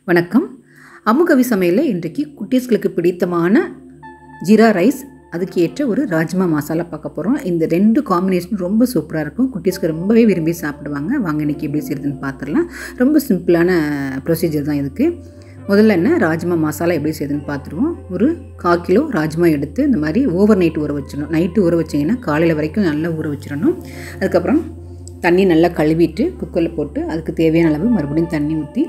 வணக்கம் அமுகவி சமையலில் இன்றைக்கு குட்டீஸ்களுக்கு பிடித்தமான ஜீரா ரைஸ் அதுக்கு ஏற்ற ஒரு ராஜ்மா மசாலா பார்க்க போகிறோம் இந்த ரெண்டு காம்பினேஷன் ரொம்ப சூப்பராக இருக்கும் குட்டீஸ்க்கு ரொம்பவே விரும்பி சாப்பிடுவாங்க வாங்க இன்றைக்கி எப்படி செய்யுதுன்னு பார்த்துடலாம் ரொம்ப சிம்பிளான ப்ரொசீஜர் தான் இதுக்கு முதல்ல என்ன ராஜ்மா மசாலா எப்படி செய்யுதுன்னு பார்த்துருவோம் ஒரு கால் கிலோ ராஜ்மா எடுத்து இந்த மாதிரி ஓவர் நைட் ஊற வச்சிடணும் நைட்டு ஊற வச்சிங்கன்னா காலையில் வரைக்கும் நல்லா ஊற வச்சிடணும் அதுக்கப்புறம் தண்ணி நல்லா கழுவிட்டு குக்கரில் போட்டு அதுக்கு தேவையான அளவு மறுபடியும் தண்ணி ஊற்றி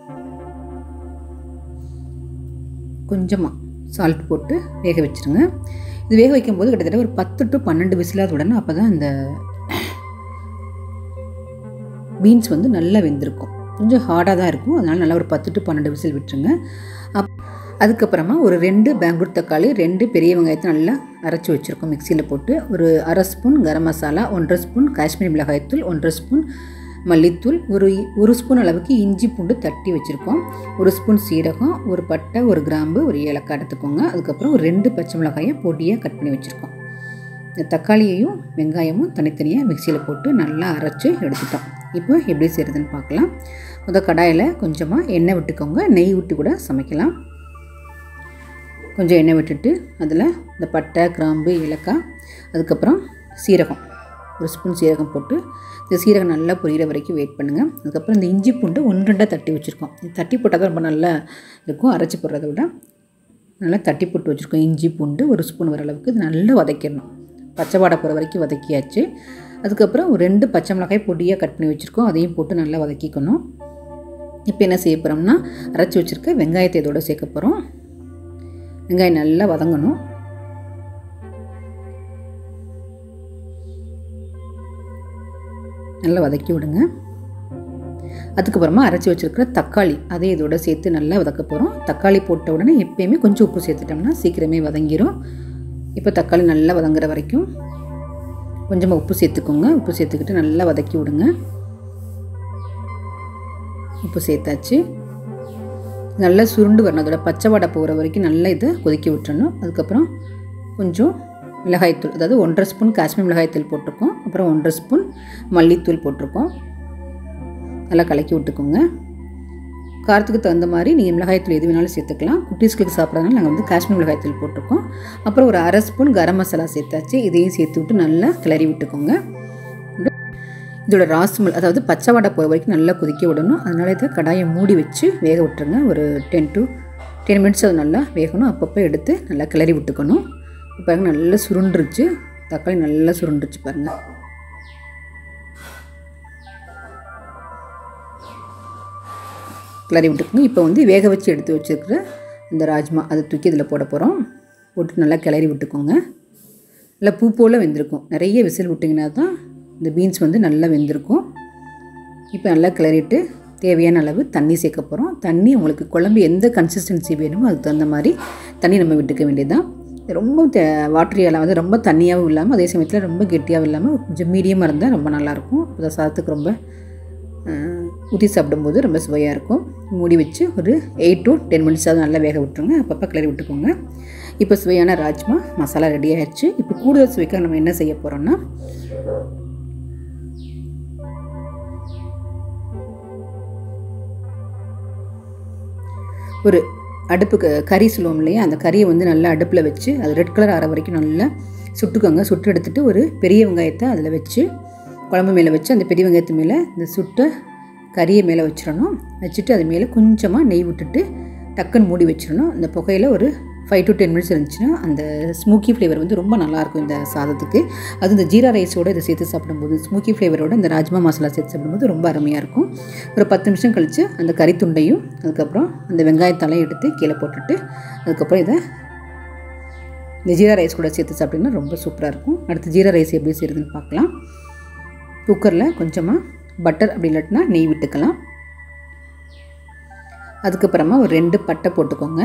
கொஞ்சமாக சால்ட் போட்டு வேக வச்சுருங்க இது வேக வைக்கும்போது கிட்டத்தட்ட ஒரு பத்து டு பன்னெண்டு விசிலாக விடணும் அப்போ தான் இந்த பீன்ஸ் வந்து நல்லா வெந்திருக்கும் கொஞ்சம் ஹார்டாக தான் இருக்கும் அதனால் நல்லா ஒரு பத்து டு பன்னெண்டு விசில் விட்டுருங்க அப் அதுக்கப்புறமா ஒரு ரெண்டு பெங்களூர் தக்காளி ரெண்டு பெரிய வெங்காயத்தை நல்லா அரைச்சி வச்சுருக்கோம் மிக்சியில் போட்டு ஒரு அரை ஸ்பூன் கரம் மசாலா ஒன்றரை ஸ்பூன் காஷ்மீரி மிளகாய்த்தூள் ஒன்றரை ஸ்பூன் மல்லித்தூள் ஒரு ஒரு ஸ்பூன் அளவுக்கு இஞ்சி பூண்டு தட்டி வச்சுருக்கோம் ஒரு ஸ்பூன் சீரகம் ஒரு பட்டை ஒரு கிராம்பு ஒரு ஏலக்காய் எடுத்துக்கோங்க அதுக்கப்புறம் ஒரு ரெண்டு பச்சை மிளகாயை பொடியாக கட் பண்ணி வச்சுருக்கோம் இந்த தக்காளியையும் வெங்காயமும் தனித்தனியாக மிக்சியில் போட்டு நல்லா அரைச்சி எடுத்துட்டோம் இப்போ எப்படி செய்கிறதுன்னு பார்க்கலாம் முதல் கடாயில் கொஞ்சமாக எண்ணெய் விட்டுக்கோங்க நெய் விட்டு கூட சமைக்கலாம் கொஞ்சம் எண்ணெய் விட்டுட்டு அதில் இந்த பட்டை கிராம்பு ஏலக்காய் அதுக்கப்புறம் சீரகம் ஒரு ஸ்பூன் சீரகம் போட்டு இந்த சீரகம் நல்லா பொரியிற வரைக்கும் வெயிட் பண்ணுங்கள் அதுக்கப்புறம் இந்த இஞ்சி பூண்டு ஒன்று ரெண்டாக தட்டி வச்சுருக்கோம் இது தட்டி போட்டால் தான் ரொம்ப நல்லா இருக்கும் அரைச்சி போடுறத விட நல்லா தட்டி போட்டு வச்சுருக்கோம் இஞ்சி பூண்டு ஒரு ஸ்பூன் வர அளவுக்கு இது நல்லா வதக்கிடணும் பச்சை வாடை போகிற வரைக்கும் வதக்கியாச்சு அதுக்கப்புறம் ஒரு ரெண்டு பச்சை மிளகாய் பொடியாக கட் பண்ணி வச்சுருக்கோம் அதையும் போட்டு நல்லா வதக்கிக்கணும் இப்போ என்ன செய்ய போகிறோம்னா அரைச்சி வச்சுருக்க வெங்காயத்தை இதோட சேர்க்க போகிறோம் வெங்காயம் நல்லா வதங்கணும் நல்லா வதக்கி விடுங்க அதுக்கப்புறமா அரைச்சி வச்சுருக்கிற தக்காளி அதை இதோட சேர்த்து நல்லா வதக்க போகிறோம் தக்காளி போட்ட உடனே எப்பயுமே கொஞ்சம் உப்பு சேர்த்துட்டோம்னா சீக்கிரமே வதங்கிடும் இப்போ தக்காளி நல்லா வதங்குற வரைக்கும் கொஞ்சமாக உப்பு சேர்த்துக்கோங்க உப்பு சேர்த்துக்கிட்டு நல்லா வதக்கி விடுங்க உப்பு சேர்த்தாச்சு நல்லா சுருண்டு வரணும் அதோட பச்சை வடை போகிற வரைக்கும் நல்லா இதை கொதிக்க விட்டுறணும் அதுக்கப்புறம் கொஞ்சம் மிளகாய்த்தூள் அதாவது ஒன்றரை ஸ்பூன் காஷ்மீர் மிளகாய்த்தூள் போட்டிருக்கோம் அப்புறம் ஒன்றரை ஸ்பூன் மல்லித்தூள் போட்டிருக்கோம் நல்லா கலக்கி விட்டுக்கோங்க காரத்துக்கு தகுந்த மாதிரி நீங்கள் மிளகாய்த்தூள் எது வேணாலும் சேர்த்துக்கலாம் குட்டீஸ்களுக்கு சாப்பிட்றதுனால நாங்கள் வந்து காஷ்மீர் மிளகாய்த்தூள் போட்டிருக்கோம் அப்புறம் ஒரு அரை ஸ்பூன் கரம் மசாலா சேர்த்தாச்சு இதையும் சேர்த்து விட்டு நல்லா கிளறி விட்டுக்கோங்க இதோட ராஸ்மல் அதாவது பச்சை வடை போகிற வரைக்கும் நல்லா கொதிக்க விடணும் அதனால் இதை கடாயை மூடி வச்சு வேக விட்டுருங்க ஒரு டென் டு டென் மினிட்ஸ் அது நல்லா வேகணும் அப்பப்போ எடுத்து நல்லா கிளறி விட்டுக்கணும் இப்போ நல்லா சுருண்டுருச்சு தக்காளி நல்லா சுருண்டுருச்சு பாருங்கள் கிளறி விட்டுக்கோங்க இப்போ வந்து வேக வச்சு எடுத்து வச்சுருக்கிற இந்த ராஜ்மா அதை தூக்கி இதில் போட போகிறோம் போட்டு நல்லா கிளறி விட்டுக்கோங்க நல்லா பூ போல் வெந்திருக்கும் நிறைய விசில் விட்டிங்கன்னா தான் இந்த பீன்ஸ் வந்து நல்லா வெந்திருக்கும் இப்போ நல்லா கிளறிட்டு தேவையான அளவு தண்ணி சேர்க்க போகிறோம் தண்ணி உங்களுக்கு குழம்பு எந்த கன்சிஸ்டன்சி வேணுமோ அதுக்கு தகுந்த மாதிரி தண்ணி நம்ம விட்டுக்க வேண்டியதுதான் ரொம்ப வாட்டரியால் வந்து ரொம்ப தண்ணியாகவும் இல்லாமல் அதே சமயத்தில் ரொம்ப கெட்டியாகவும் இல்லாமல் கொஞ்சம் மீடியமாக இருந்தால் ரொம்ப நல்லாயிருக்கும் அப்போ சாதத்துக்கு ரொம்ப ஊற்றி சாப்பிடும்போது ரொம்ப சுவையாக இருக்கும் மூடி வச்சு ஒரு எயிட் டு டென் மினிட்ஸாவது நல்லா வேக விட்டுருங்க அப்பப்போ கிளறி விட்டுக்கோங்க இப்போ சுவையான ராஜ்மா மசாலா ரெடி ஆயிடுச்சு இப்போ கூடுதல் சுவைக்காக நம்ம என்ன செய்ய போகிறோம்னா ஒரு அடுப்புக்கு கறி சொல்லுவோம் இல்லையா அந்த கறியை வந்து நல்லா அடுப்பில் வச்சு அது ரெட் கலர் ஆகிற வரைக்கும் நல்லா சுட்டுக்கோங்க சுட்டு எடுத்துகிட்டு ஒரு பெரிய வெங்காயத்தை அதில் வச்சு குழம்பு மேலே வச்சு அந்த பெரிய வெங்காயத்து மேலே இந்த சுட்ட கறியை மேலே வச்சிடணும் வச்சுட்டு அது மேலே கொஞ்சமாக நெய் விட்டுட்டு டக்குன்னு மூடி வச்சிடணும் அந்த புகையில் ஒரு ஃபைவ் டு டென் மினிட்ஸ் இருந்துச்சுன்னா அந்த ஸ்மூக்கி ஃப்ளேவர் வந்து ரொம்ப நல்லாயிருக்கும் இந்த சாதத்துக்கு அது இந்த ஜீரா ரைஸோடு இதை சேர்த்து சாப்பிடும்போது ஸ்மூக்கி ஃப்ளேவரோட இந்த ராஜ்மா மசாலா சேர்த்து சாப்பிடும்போது ரொம்ப அருமையாக இருக்கும் ஒரு பத்து நிமிஷம் கழித்து அந்த கறி துண்டையும் அதுக்கப்புறம் அந்த வெங்காயத்தலையும் எடுத்து கீழே போட்டுட்டு அதுக்கப்புறம் இதை இந்த ஜீரா ரைஸ் கூட சேர்த்து சாப்பிட்டிங்கன்னா ரொம்ப சூப்பராக இருக்கும் அடுத்து ஜீரா ரைஸ் எப்படி செய்கிறதுன்னு பார்க்கலாம் குக்கரில் கொஞ்சமாக பட்டர் அப்படி இல்லாட்டினா நெய் விட்டுக்கலாம் அதுக்கப்புறமா ஒரு ரெண்டு பட்டை போட்டுக்கோங்க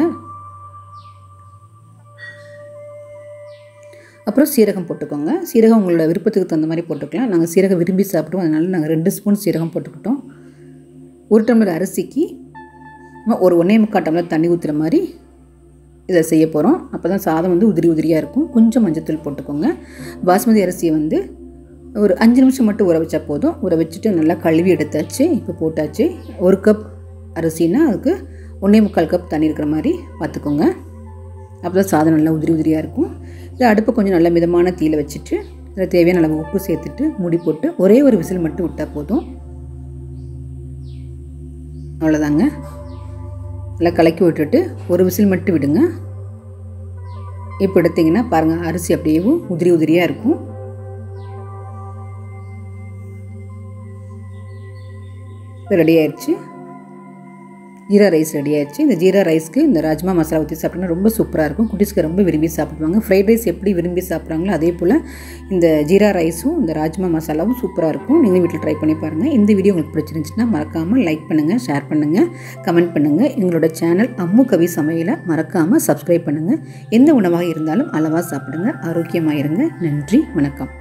அப்புறம் சீரகம் போட்டுக்கோங்க சீரகம் உங்களோட விருப்பத்துக்கு தகுந்த மாதிரி போட்டுக்கலாம் நாங்கள் சீரகம் விரும்பி சாப்பிடுவோம் அதனால் நாங்கள் ரெண்டு ஸ்பூன் சீரகம் போட்டுக்கிட்டோம் ஒரு டம்ளர் அரிசிக்கு ஒரு ஒன்றே முக்கால் டம்ளர் தண்ணி ஊற்றுற மாதிரி இதை செய்ய போகிறோம் அப்போ தான் சாதம் வந்து உதிரி உதிரியாக இருக்கும் கொஞ்சம் மஞ்சத்தூள் போட்டுக்கோங்க பாஸ்மதி அரிசியை வந்து ஒரு அஞ்சு நிமிஷம் மட்டும் ஊற வச்சா போதும் ஊற வச்சுட்டு நல்லா கழுவி எடுத்தாச்சு இப்போ போட்டாச்சு ஒரு கப் அரிசினா அதுக்கு ஒன்றே முக்கால் கப் தண்ணி இருக்கிற மாதிரி பார்த்துக்கோங்க அப்போ தான் சாதம் நல்லா உதிரி உதிரியாக இருக்கும் இது அடுப்பை கொஞ்சம் நல்ல மிதமான தீயில வச்சுட்டு இதில் தேவையான அளவு உப்பு சேர்த்துட்டு மூடி போட்டு ஒரே ஒரு விசில் மட்டும் விட்டால் போதும் அவ்வளோதாங்க நல்லா கலக்கி விட்டுட்டு ஒரு விசில் மட்டும் விடுங்க இப்போ எடுத்திங்கன்னா பாருங்கள் அரிசி அப்படியே உதிரி உதிரியாக இருக்கும் இப்போ ரெடி ஆயிடுச்சு ஜீரா ரைஸ் ரெடி ஆயிடுச்சு இந்த ஜீரா ரைஸ்க்கு இந்த ராஜ்மா மசாலா ஊற்றி சாப்பிட்டோம்னா ரொம்ப சூப்பராக இருக்கும் குட்டீஸ்க்கு ரொம்ப விரும்பி சாப்பிடுவாங்க ஃப்ரைட் ரைஸ் எப்படி விரும்பி சாப்பிட்றாங்களோ அதே போல் இந்த ஜீரா ரைஸும் இந்த ராஜ்மா மசாலாவும் சூப்பராக இருக்கும் நீங்கள் வீட்டில் ட்ரை பண்ணி பாருங்கள் இந்த வீடியோ உங்களுக்கு பிடிச்சிருந்துச்சுன்னா மறக்காமல் லைக் பண்ணுங்கள் ஷேர் பண்ணுங்கள் கமெண்ட் பண்ணுங்கள் எங்களோட சேனல் அம்மு கவி சமையலை மறக்காமல் சப்ஸ்கிரைப் பண்ணுங்கள் எந்த உணவாக இருந்தாலும் அளவாக சாப்பிடுங்க ஆரோக்கியமாக இருங்க நன்றி வணக்கம்